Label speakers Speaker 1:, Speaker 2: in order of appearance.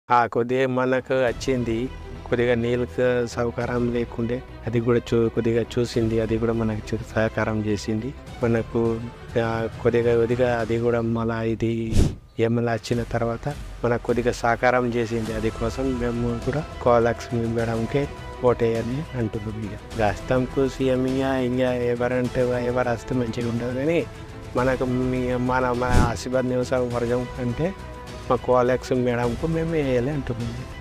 Speaker 1: ఆ కొద్దిగా మనకు వచ్చింది కొద్దిగా నీళ్ళ సౌకర్యం లేకుండే అది కూడా చూ కొద్దిగా చూసింది అది కూడా మనకు చూ- సహకారం చేసింది మనకు ఆ, కొద్దిగా కొద్దిగా అది కూడా మళ్ళా ఇది ఎమ్మెల్యే వచ్చిన తర్వాత మనకు కొద్దిగా సహకారం చేసింది అది కోసం మేము కూడా కోలక్ష్మి మేడంకే ఓటేయని అంటున్నాం ఇక రాష్ట్రంకు సీఎం ఇక ఇంకా ఎవరంటే ఎవరు వస్తే మంచిగా ఉండదు కానీ మనకు మీ మన మన ఆశీర్వాద్ నివస వర్గం కంటే మా కోలక్స్ మేడంకు మేము వేయాలి అంటున్నాం